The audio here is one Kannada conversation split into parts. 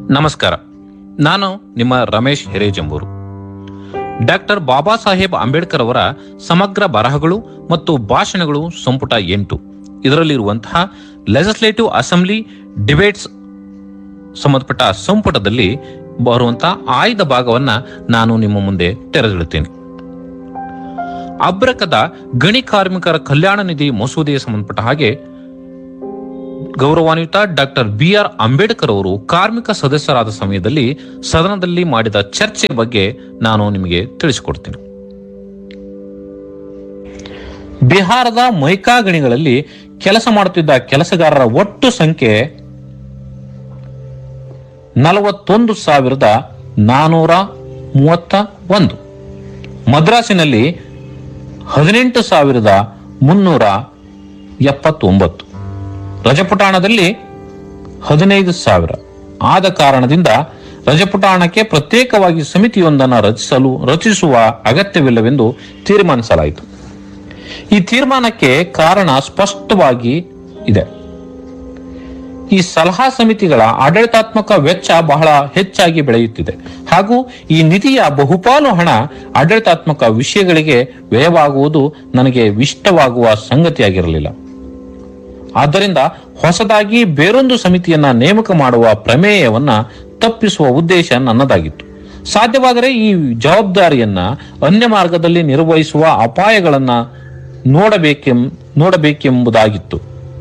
ನಮಸ್ಕಾರ ನಾನು ನಿಮ್ಮ ರಮೇಶ್ ಹಿರೇಜಂಬೂರು ಡಾಕ್ಟರ್ ಬಾಬಾ ಸಾಹೇಬ್ ಅಂಬೇಡ್ಕರ್ ಅವರ ಸಮಗ್ರ ಬರಹಗಳು ಮತ್ತು ಭಾಷಣಗಳು ಸಂಪುಟ ಎಂಟು ಇದರಲ್ಲಿರುವಂತಹ ಲೆಜಿಸ್ಲೇಟಿವ್ ಅಸೆಂಬ್ಲಿ ಡಿಬೇಟ್ಸ್ ಸಂಬಂಧಪಟ್ಟ ಸಂಪುಟದಲ್ಲಿ ಬರುವಂತಹ ಆಯ್ದ ಭಾಗವನ್ನ ನಾನು ನಿಮ್ಮ ಮುಂದೆ ತೆರೆದಿಡುತ್ತೇನೆ ಅಬ್ರಕದ ಗಣಿ ಕಾರ್ಮಿಕರ ಕಲ್ಯಾಣ ನಿಧಿ ಮಸೂದೆಗೆ ಸಂಬಂಧಪಟ್ಟ ಹಾಗೆ ಗೌರವಾನ್ವಿತ ಡಾಕ್ಟರ್ ಬಿ ಆರ್ ಅಂಬೇಡ್ಕರ್ ಅವರು ಕಾರ್ಮಿಕ ಸದಸ್ಯರಾದ ಸಮಯದಲ್ಲಿ ಸದನದಲ್ಲಿ ಮಾಡಿದ ಚರ್ಚೆ ಬಗ್ಗೆ ನಾನು ನಿಮಗೆ ತಿಳಿಸಿಕೊಡ್ತೀನಿ ಬಿಹಾರದ ಮೈಕಾ ಗಣಿಗಳಲ್ಲಿ ಕೆಲಸ ಮಾಡುತ್ತಿದ್ದ ಕೆಲಸಗಾರರ ಒಟ್ಟು ಸಂಖ್ಯೆ ನಲವತ್ತೊಂದು ಸಾವಿರದ ನಾನೂರ ಮೂವತ್ತ ಒಂದು ಮದ್ರಾಸಿನಲ್ಲಿ ಹದಿನೆಂಟು ಸಾವಿರದ ಮುನ್ನೂರ ಎಪ್ಪತ್ತೊಂಬತ್ತು ರಜಪುಟಾಣದಲ್ಲಿ ಹದಿನೈದು ಸಾವಿರ ಆದ ಕಾರಣದಿಂದ ರಜಪುಟಾಣಕ್ಕೆ ಪ್ರತ್ಯೇಕವಾಗಿ ಸಮಿತಿಯೊಂದನ್ನು ರಚಿಸಲು ರಚಿಸುವ ಅಗತ್ಯವಿಲ್ಲವೆಂದು ತೀರ್ಮಾನಿಸಲಾಯಿತು ಈ ತೀರ್ಮಾನಕ್ಕೆ ಕಾರಣ ಸ್ಪಷ್ಟವಾಗಿ ಇದೆ ಈ ಸಲಹಾ ಸಮಿತಿಗಳ ಆಡಳಿತಾತ್ಮಕ ವೆಚ್ಚ ಬಹಳ ಹೆಚ್ಚಾಗಿ ಬೆಳೆಯುತ್ತಿದೆ ಹಾಗೂ ಈ ನಿಧಿಯ ಬಹುಪಾಲು ಹಣ ಆಡಳಿತಾತ್ಮಕ ವಿಷಯಗಳಿಗೆ ವ್ಯಯವಾಗುವುದು ನನಗೆ ಇಷ್ಟವಾಗುವ ಸಂಗತಿಯಾಗಿರಲಿಲ್ಲ ಆದ್ದರಿಂದ ಹೊಸದಾಗಿ ಬೇರೊಂದು ಸಮಿತಿಯನ್ನ ನೇಮಕ ಮಾಡುವ ಪ್ರಮೇಯವನ್ನ ತಪ್ಪಿಸುವ ಉದ್ದೇಶ ನನ್ನದಾಗಿತ್ತು ಸಾಧ್ಯವಾದರೆ ಈ ಜವಾಬ್ದಾರಿಯನ್ನ ಅನ್ಯ ಮಾರ್ಗದಲ್ಲಿ ನಿರ್ವಹಿಸುವ ಅಪಾಯಗಳನ್ನ ನೋಡಬೇಕೆಂ ನೋಡಬೇಕೆಂಬುದಾಗಿತ್ತು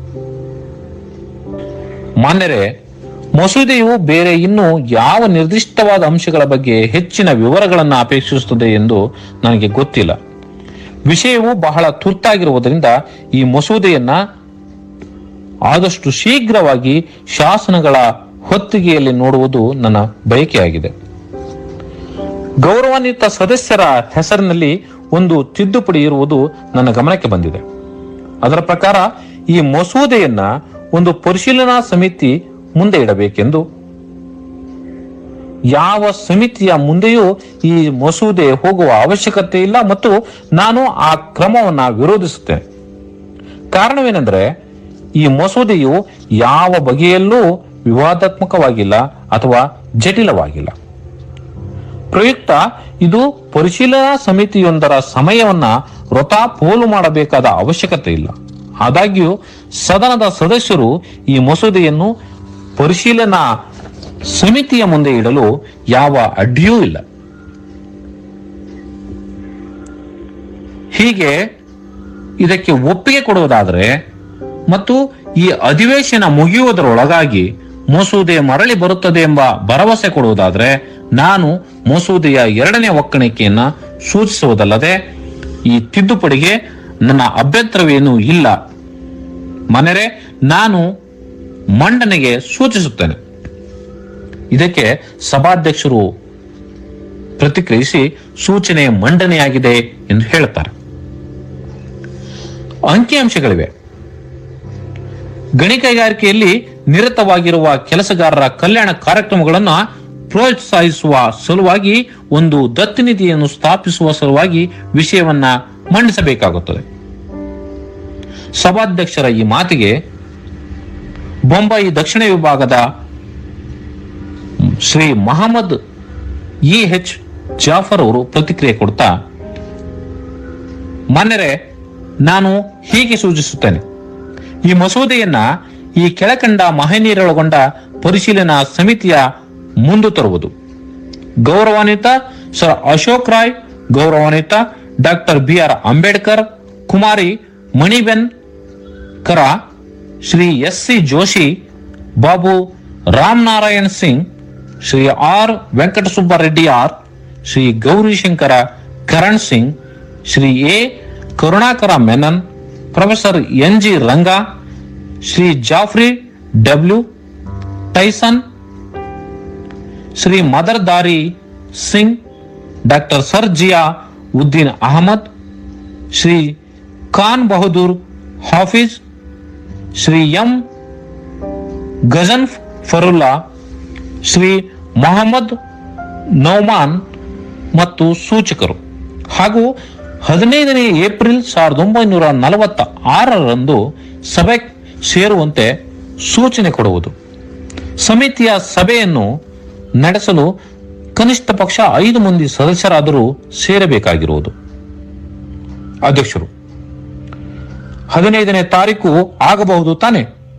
ಮಾನ್ಯರೇ ಮಸೂದೆಯು ಬೇರೆ ಇನ್ನೂ ಯಾವ ನಿರ್ದಿಷ್ಟವಾದ ಅಂಶಗಳ ಬಗ್ಗೆ ಹೆಚ್ಚಿನ ವಿವರಗಳನ್ನು ಅಪೇಕ್ಷಿಸುತ್ತದೆ ಎಂದು ನನಗೆ ಗೊತ್ತಿಲ್ಲ ವಿಷಯವು ಬಹಳ ತುರ್ತಾಗಿರುವುದರಿಂದ ಈ ಮಸೂದೆಯನ್ನ ಆದಷ್ಟು ಶೀಘ್ರವಾಗಿ ಶಾಸನಗಳ ಹೊತ್ತಿಗೆಯಲ್ಲಿ ನೋಡುವುದು ನನ್ನ ಬಯಕೆಯಾಗಿದೆ ಗೌರವಾನ್ವಿತ ಸದಸ್ಯರ ಹೆಸರಿನಲ್ಲಿ ಒಂದು ತಿದ್ದುಪಡಿ ಇರುವುದು ನನ್ನ ಗಮನಕ್ಕೆ ಬಂದಿದೆ ಅದರ ಪ್ರಕಾರ ಈ ಮಸೂದೆಯನ್ನ ಒಂದು ಪರಿಶೀಲನಾ ಸಮಿತಿ ಮುಂದೆ ಇಡಬೇಕೆಂದು ಯಾವ ಸಮಿತಿಯ ಮುಂದೆಯೂ ಈ ಮಸೂದೆ ಹೋಗುವ ಅವಶ್ಯಕತೆ ಇಲ್ಲ ಮತ್ತು ನಾನು ಆ ಕ್ರಮವನ್ನ ವಿರೋಧಿಸುತ್ತೇನೆ ಕಾರಣವೇನೆಂದರೆ ಈ ಮಸೂದೆಯು ಯಾವ ಬಗೆಯಲ್ಲೂ ವಿವಾದಾತ್ಮಕವಾಗಿಲ್ಲ ಅಥವಾ ಜಟಿಲವಾಗಿಲ್ಲ ಪ್ರಯುಕ್ತ ಇದು ಪರಿಶೀಲನಾ ಸಮಿತಿಯೊಂದರ ಸಮಯವನ್ನ ವೃಥಾ ಪೋಲು ಮಾಡಬೇಕಾದ ಅವಶ್ಯಕತೆ ಇಲ್ಲ ಆದಾಗ್ಯೂ ಸದನದ ಸದಸ್ಯರು ಈ ಮಸೂದೆಯನ್ನು ಪರಿಶೀಲನಾ ಸಮಿತಿಯ ಮುಂದೆ ಇಡಲು ಯಾವ ಅಡ್ಡಿಯೂ ಇಲ್ಲ ಹೀಗೆ ಇದಕ್ಕೆ ಒಪ್ಪಿಗೆ ಕೊಡುವುದಾದರೆ ಮತ್ತು ಈ ಅಧಿವೇಶನ ಮುಗಿಯುವುದರೊಳಗಾಗಿ ಮಸೂದೆ ಮರಳಿ ಬರುತ್ತದೆ ಎಂಬ ಭರವಸೆ ಕೊಡುವುದಾದರೆ ನಾನು ಮಸೂದೆಯ ಎರಡನೇ ಒಕ್ಕಣಿಕೆಯನ್ನ ಸೂಚಿಸುವುದಲ್ಲದೆ ಈ ತಿದ್ದುಪಡಿಗೆ ನನ್ನ ಅಭ್ಯಂತರವೇನೂ ಇಲ್ಲ ಮನೆರೆ ನಾನು ಮಂಡನೆಗೆ ಸೂಚಿಸುತ್ತೇನೆ ಇದಕ್ಕೆ ಸಭಾಧ್ಯಕ್ಷರು ಪ್ರತಿಕ್ರಿಯಿಸಿ ಸೂಚನೆ ಮಂಡನೆಯಾಗಿದೆ ಎಂದು ಹೇಳುತ್ತಾರೆ ಅಂಕಿಅಂಶಗಳಿವೆ ಗಣಿ ಕೈಗಾರಿಕೆಯಲ್ಲಿ ನಿರತವಾಗಿರುವ ಕೆಲಸಗಾರರ ಕಲ್ಯಾಣ ಕಾರ್ಯಕ್ರಮಗಳನ್ನು ಪ್ರೋತ್ಸಾಹಿಸುವ ಸಲುವಾಗಿ ಒಂದು ದತ್ತು ನಿಧಿಯನ್ನು ಸ್ಥಾಪಿಸುವ ಸಲುವಾಗಿ ವಿಷಯವನ್ನ ಮಂಡಿಸಬೇಕಾಗುತ್ತದೆ ಸಭಾಧ್ಯಕ್ಷರ ಈ ಮಾತಿಗೆ ಬೊಂಬಾಯಿ ದಕ್ಷಿಣ ವಿಭಾಗದ ಶ್ರೀ ಮಹಮ್ಮದ್ ಇ ಎಚ್ ಜಾಫರ್ ಅವರು ಪ್ರತಿಕ್ರಿಯೆ ಕೊಡ್ತಾ ಮಾನ್ಯರೇ ನಾನು ಹೀಗೆ ಸೂಚಿಸುತ್ತೇನೆ ಈ ಮಸೂದೆಯನ್ನ ಈ ಕೆಳಕಂಡ ಮಹನೀಯರೊಳಗೊಂಡ ಪರಿಶೀಲನಾ ಸಮಿತಿಯ ಮುಂದೆ ತರುವುದು ಗೌರವಾನ್ವಿತ ಸರ್ ಅಶೋಕ್ ರಾಯ್ ಗೌರವಾನ್ವಿತ doctor B R Ambedkar Kumari Maniben Kara Shri S C Joshi Babu Ramnarayan Singh Shri R Venkatasubbareddy R Shri Gaurishankar Karan Singh Shri A Karunakara Menon professor N G Ranga Shri Jaffri W Tyson Shri ಮದರ್ ದಾರಿ ಸಿಂಗ್ ಡಾಕ್ಟರ್ ಸರ್ಜಿಯಾ ಉದ್ದೀನ್ ಅಹಮದ್ ಶ್ರೀ ಖಾನ್ ಬಹದ್ದೂರ್ ಹಾಫಿಜ್ ಶ್ರೀ ಎಂ ಗಜನ್ ಫರುಲ್ಲಾ ಶ್ರೀ ಮೊಹಮ್ಮದ್ ನೌಮಾನ್ ಮತ್ತು ಸೂಚಕರು ಹಾಗೂ ಹದಿನೈದನೇ ಏಪ್ರಿಲ್ ಸಾವಿರದ ಒಂಬೈನೂರ ನಲವತ್ತ ಆರರಂದು ಸಭೆ ಸೇರುವಂತೆ ಸೂಚನೆ ಕೊಡುವುದು ಸಮಿತಿಯ ಸಭೆಯನ್ನು ನಡೆಸಲು ಕನಿಷ್ಠ ಪಕ್ಷ ಐದು ಮಂದಿ ಸದಸ್ಯರಾದರೂ ಸೇರಬೇಕಾಗಿರುವುದು ಅಧ್ಯಕ್ಷರು ಹದಿನೈದನೇ ತಾರೀಕು ಆಗಬಹುದು ತಾನೆ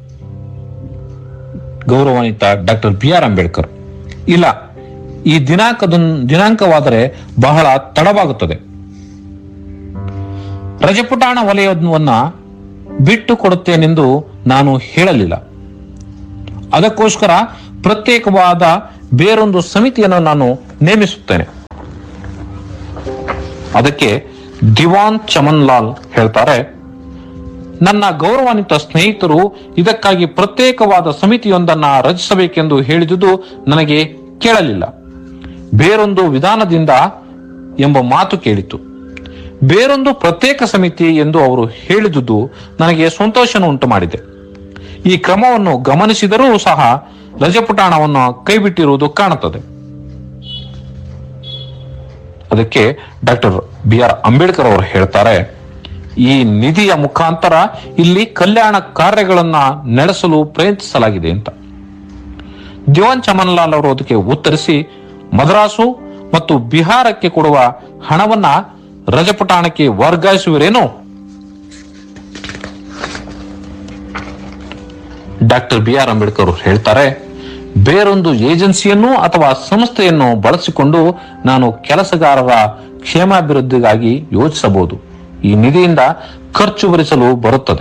ಗೌರವಾನ್ವಿತ ಡಾಕ್ಟರ್ ಬಿ ಆರ್ ಅಂಬೇಡ್ಕರ್ ಇಲ್ಲ ಈ ದಿನಾಂಕದ ದಿನಾಂಕವಾದರೆ ಬಹಳ ತಡವಾಗುತ್ತದೆ ರಜಪುಟಾಣ ವಲಯವನ್ನ ಬಿಟ್ಟು ಕೊಡುತ್ತೇನೆಂದು ನಾನು ಹೇಳಲಿಲ್ಲ ಅದಕ್ಕೋಸ್ಕರ ಪ್ರತ್ಯೇಕವಾದ ಬೇರೊಂದು ಸಮಿತಿಯನ್ನು ನಾನು ನೇಮಿಸುತ್ತೇನೆ ಅದಕ್ಕೆ ದಿವಾನ್ ಚಮನ್ ಲಾಲ್ ಹೇಳ್ತಾರೆ ನನ್ನ ಗೌರವಾನ್ವಿತ ಸ್ನೇಹಿತರು ಇದಕ್ಕಾಗಿ ಪ್ರತ್ಯೇಕವಾದ ಸಮಿತಿಯೊಂದನ್ನ ರಚಿಸಬೇಕೆಂದು ಹೇಳಿದುದು ನನಗೆ ಕೇಳಲಿಲ್ಲ ಬೇರೊಂದು ವಿಧಾನದಿಂದ ಎಂಬ ಮಾತು ಕೇಳಿತು ಬೇರೊಂದು ಪ್ರತ್ಯೇಕ ಸಮಿತಿ ಎಂದು ಅವರು ಹೇಳಿದುದು ನನಗೆ ಸಂತೋಷನ ಉಂಟು ಮಾಡಿದೆ ಈ ಕ್ರಮವನ್ನು ಗಮನಿಸಿದರೂ ಸಹ ರಜಪುಟಾಣವನ್ನು ಕೈಬಿಟ್ಟಿರುವುದು ಕಾಣುತ್ತದೆ ಅದಕ್ಕೆ ಡಾಕ್ಟರ್ ಬಿ ಆರ್ ಅಂಬೇಡ್ಕರ್ ಅವರು ಹೇಳ್ತಾರೆ ಈ ನಿಧಿಯ ಮುಖಾಂತರ ಇಲ್ಲಿ ಕಲ್ಯಾಣ ಕಾರ್ಯಗಳನ್ನ ನಡೆಸಲು ಪ್ರಯತ್ನಿಸಲಾಗಿದೆ ಅಂತ ದಿವಾನ್ ಚಮನ್ಲಾಲ್ ಅವರು ಅದಕ್ಕೆ ಉತ್ತರಿಸಿ ಮದ್ರಾಸು ಮತ್ತು ಬಿಹಾರಕ್ಕೆ ಕೊಡುವ ಹಣವನ್ನ ರಜಪುಟಾಣಕ್ಕೆ ವರ್ಗಾಯಿಸುವಿರೇನೋ ಡಾಕ್ಟರ್ ಬಿ ಆರ್ ಅಂಬೇಡ್ಕರ್ ಅವರು ಹೇಳ್ತಾರೆ ಬೇರೊಂದು ಏಜೆನ್ಸಿಯನ್ನು ಅಥವಾ ಸಂಸ್ಥೆಯನ್ನು ಬಳಸಿಕೊಂಡು ನಾನು ಕೆಲಸಗಾರರ ಕ್ಷೇಮಾಭಿವೃದ್ಧಿಗಾಗಿ ಯೋಚಿಸಬಹುದು ಈ ನಿಧಿಯಿಂದ ಖರ್ಚು ಭರಿಸಲು ಬರುತ್ತದೆ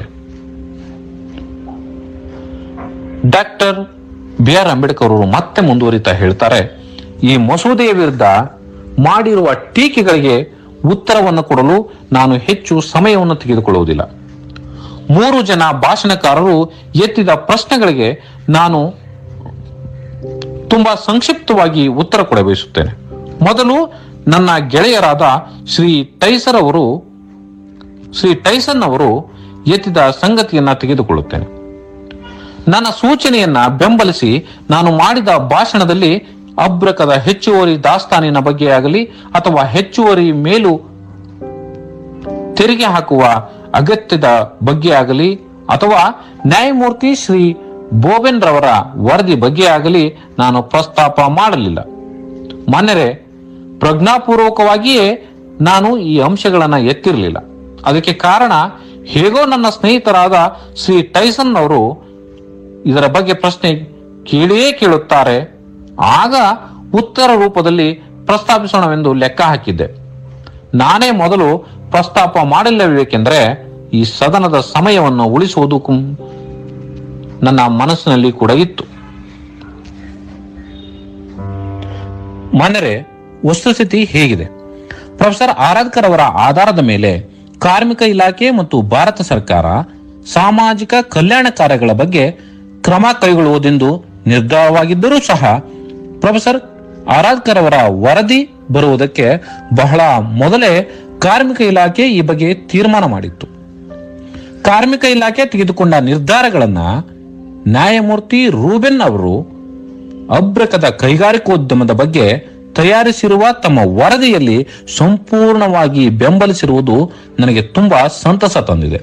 ಡಾಕ್ಟರ್ ಬಿ ಆರ್ ಅಂಬೇಡ್ಕರ್ ಅವರು ಮತ್ತೆ ಮುಂದುವರಿತಾ ಹೇಳ್ತಾರೆ ಈ ಮಸೂದೆಯ ವಿರುದ್ಧ ಮಾಡಿರುವ ಟೀಕೆಗಳಿಗೆ ಉತ್ತರವನ್ನು ಕೊಡಲು ನಾನು ಹೆಚ್ಚು ಸಮಯವನ್ನು ತೆಗೆದುಕೊಳ್ಳುವುದಿಲ್ಲ ಮೂರು ಜನ ಭಾಷಣಕಾರರು ಎತ್ತಿದ ಪ್ರಶ್ನೆಗಳಿಗೆ ನಾನು ತುಂಬಾ ಸಂಕ್ಷಿಪ್ತವಾಗಿ ಉತ್ತರ ಕೊಡಬಯಸುತ್ತೇನೆ ಮೊದಲು ನನ್ನ ಗೆಳೆಯರಾದ ಶ್ರೀ ಟೈಸರ್ ಅವರು ಶ್ರೀ ಟೈಸನ್ ಅವರು ಎತ್ತಿದ ಸಂಗತಿಯನ್ನ ತೆಗೆದುಕೊಳ್ಳುತ್ತೇನೆ ನನ್ನ ಸೂಚನೆಯನ್ನ ಬೆಂಬಲಿಸಿ ನಾನು ಮಾಡಿದ ಭಾಷಣದಲ್ಲಿ ಅಬ್ರಕದ ಹೆಚ್ಚುವರಿ ದಾಸ್ತಾನಿನ ಬಗ್ಗೆ ಆಗಲಿ ಅಥವಾ ಹೆಚ್ಚುವರಿ ಮೇಲು ತೆರಿಗೆ ಹಾಕುವ ಅಗತ್ಯದ ಬಗ್ಗೆ ಆಗಲಿ ಅಥವಾ ನ್ಯಾಯಮೂರ್ತಿ ಶ್ರೀ ಬೋಬೆನ್ ರವರ ವರದಿ ಬಗ್ಗೆ ಆಗಲಿ ನಾನು ಪ್ರಸ್ತಾಪ ಮಾಡಲಿಲ್ಲ ಮಾನ್ಯರೇ ಪ್ರಜ್ಞಾಪೂರ್ವಕವಾಗಿಯೇ ನಾನು ಈ ಅಂಶಗಳನ್ನ ಎತ್ತಿರಲಿಲ್ಲ ಅದಕ್ಕೆ ಕಾರಣ ಹೇಗೋ ನನ್ನ ಸ್ನೇಹಿತರಾದ ಶ್ರೀ ಟೈಸನ್ ಅವರು ಇದರ ಬಗ್ಗೆ ಪ್ರಶ್ನೆ ಕೇಳಿಯೇ ಕೇಳುತ್ತಾರೆ ಆಗ ಉತ್ತರ ರೂಪದಲ್ಲಿ ಪ್ರಸ್ತಾಪಿಸೋಣವೆಂದು ಲೆಕ್ಕ ಹಾಕಿದ್ದೆ ನಾನೇ ಮೊದಲು ಪ್ರಸ್ತಾಪ ಮಾಡಲಿಲ್ಲಬೇಕೆಂದರೆ ಈ ಸದನದ ಸಮಯವನ್ನು ಉಳಿಸುವುದು ಕುಂ- ನನ್ನ ಮನಸ್ಸಿನಲ್ಲಿ ಕೂಡ ಇತ್ತು ಮಾನ್ಯರೇ ವಸ್ತುಸ್ಥಿತಿ ಹೇಗಿದೆ ಪ್ರೊಫೆಸರ್ ಆರಾಧ್ಕರ್ ಅವರ ಆಧಾರದ ಮೇಲೆ ಕಾರ್ಮಿಕ ಇಲಾಖೆ ಮತ್ತು ಭಾರತ ಸರ್ಕಾರ ಸಾಮಾಜಿಕ ಕಲ್ಯಾಣ ಕಾರ್ಯಗಳ ಬಗ್ಗೆ ಕ್ರಮ ಕೈಗೊಳ್ಳುವುದೆಂದು ನಿರ್ಧಾರವಾಗಿದ್ದರೂ ಸಹ ಪ್ರೊಫೆಸರ್ ಆರಾಧ್ಕರ್ ಅವರ ವರದಿ ಬರುವುದಕ್ಕೆ ಬಹಳ ಮೊದಲೇ ಕಾರ್ಮಿಕ ಇಲಾಖೆ ಈ ಬಗ್ಗೆ ತೀರ್ಮಾನ ಮಾಡಿತ್ತು ಕಾರ್ಮಿಕ ಇಲಾಖೆ ತೆಗೆದುಕೊಂಡ ನಿರ್ಧಾರಗಳನ್ನ ನ್ಯಾಯಮೂರ್ತಿ ರೂಬೆನ್ ಅವರು ಅಬ್ರಕದ ಕೈಗಾರಿಕೋದ್ಯಮದ ಬಗ್ಗೆ ತಯಾರಿಸಿರುವ ತಮ್ಮ ವರದಿಯಲ್ಲಿ ಸಂಪೂರ್ಣವಾಗಿ ಬೆಂಬಲಿಸಿರುವುದು ನನಗೆ ತುಂಬಾ ಸಂತಸ ತಂದಿದೆ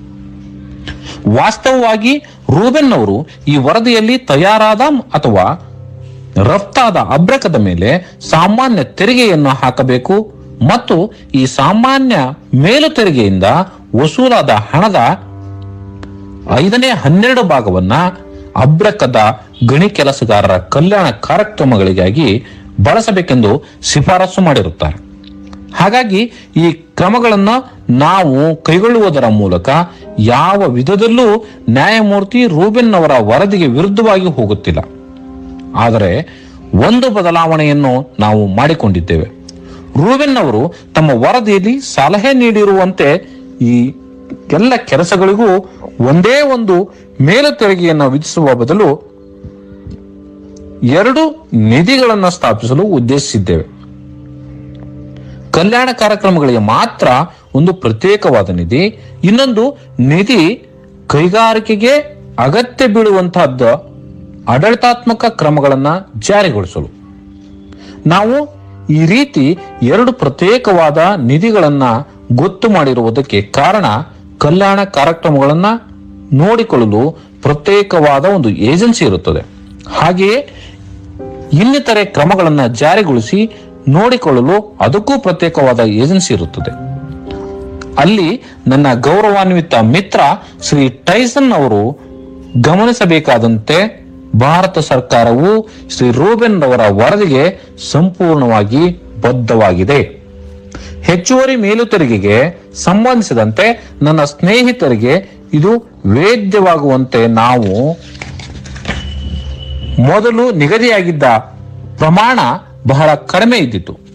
ವಾಸ್ತವವಾಗಿ ರೂಬೆನ್ ಅವರು ಈ ವರದಿಯಲ್ಲಿ ತಯಾರಾದ ಅಥವಾ ರಫ್ತಾದ ಅಬ್ರಕದ ಮೇಲೆ ಸಾಮಾನ್ಯ ತೆರಿಗೆಯನ್ನು ಹಾಕಬೇಕು ಮತ್ತು ಈ ಸಾಮಾನ್ಯ ಮೇಲು ತೆರಿಗೆಯಿಂದ ವಸೂಲಾದ ಹಣದ ಐದನೇ ಹನ್ನೆರಡು ಭಾಗವನ್ನ ಅಬ್ರಕದ ಗಣಿ ಕೆಲಸಗಾರರ ಕಲ್ಯಾಣ ಕಾರ್ಯಕ್ರಮಗಳಿಗಾಗಿ ಬಳಸಬೇಕೆಂದು ಶಿಫಾರಸು ಮಾಡಿರುತ್ತಾರೆ ಹಾಗಾಗಿ ಈ ಕ್ರಮಗಳನ್ನು ನಾವು ಕೈಗೊಳ್ಳುವುದರ ಮೂಲಕ ಯಾವ ವಿಧದಲ್ಲೂ ನ್ಯಾಯಮೂರ್ತಿ ರೂಬೆನ್ ಅವರ ವರದಿಗೆ ವಿರುದ್ಧವಾಗಿ ಹೋಗುತ್ತಿಲ್ಲ ಆದರೆ ಒಂದು ಬದಲಾವಣೆಯನ್ನು ನಾವು ಮಾಡಿಕೊಂಡಿದ್ದೇವೆ ರೂಬೆನ್ ಅವರು ತಮ್ಮ ವರದಿಯಲ್ಲಿ ಸಲಹೆ ನೀಡಿರುವಂತೆ ಈ ಎಲ್ಲ ಕೆಲಸಗಳಿಗೂ ಒಂದೇ ಒಂದು ಮೇಲು ತೆರಿಗೆಯನ್ನು ವಿಧಿಸುವ ಬದಲು ಎರಡು ನಿಧಿಗಳನ್ನು ಸ್ಥಾಪಿಸಲು ಉದ್ದೇಶಿಸಿದ್ದೇವೆ ಕಲ್ಯಾಣ ಕಾರ್ಯಕ್ರಮಗಳಿಗೆ ಮಾತ್ರ ಒಂದು ಪ್ರತ್ಯೇಕವಾದ ನಿಧಿ ಇನ್ನೊಂದು ನಿಧಿ ಕೈಗಾರಿಕೆಗೆ ಅಗತ್ಯ ಬೀಳುವಂತಹದ್ದು ಆಡಳಿತಾತ್ಮಕ ಕ್ರಮಗಳನ್ನ ಜಾರಿಗೊಳಿಸಲು ನಾವು ಈ ರೀತಿ ಎರಡು ಪ್ರತ್ಯೇಕವಾದ ನಿಧಿಗಳನ್ನ ಗೊತ್ತು ಮಾಡಿರುವುದಕ್ಕೆ ಕಾರಣ ಕಲ್ಯಾಣ ಕಾರ್ಯಕ್ರಮಗಳನ್ನ ನೋಡಿಕೊಳ್ಳಲು ಪ್ರತ್ಯೇಕವಾದ ಒಂದು ಏಜೆನ್ಸಿ ಇರುತ್ತದೆ ಹಾಗೆಯೇ ಇನ್ನಿತರೆ ಕ್ರಮಗಳನ್ನು ಜಾರಿಗೊಳಿಸಿ ನೋಡಿಕೊಳ್ಳಲು ಅದಕ್ಕೂ ಪ್ರತ್ಯೇಕವಾದ ಏಜೆನ್ಸಿ ಇರುತ್ತದೆ ಅಲ್ಲಿ ನನ್ನ ಗೌರವಾನ್ವಿತ ಮಿತ್ರ ಶ್ರೀ ಟೈಸನ್ ಅವರು ಗಮನಿಸಬೇಕಾದಂತೆ ಭಾರತ ಸರ್ಕಾರವು ಶ್ರೀ ರೂಬೆನ್ ರವರ ವರದಿಗೆ ಸಂಪೂರ್ಣವಾಗಿ ಬದ್ಧವಾಗಿದೆ ಹೆಚ್ಚುವರಿ ಮೇಲು ತೆರಿಗೆಗೆ ಸಂಬಂಧಿಸಿದಂತೆ ನನ್ನ ಸ್ನೇಹಿತರಿಗೆ ಇದು ವೇದ್ಯವಾಗುವಂತೆ ನಾವು ಮೊದಲು ನಿಗದಿಯಾಗಿದ್ದ ಪ್ರಮಾಣ ಬಹಳ ಕಡಿಮೆ ಇದ್ದಿತ್ತು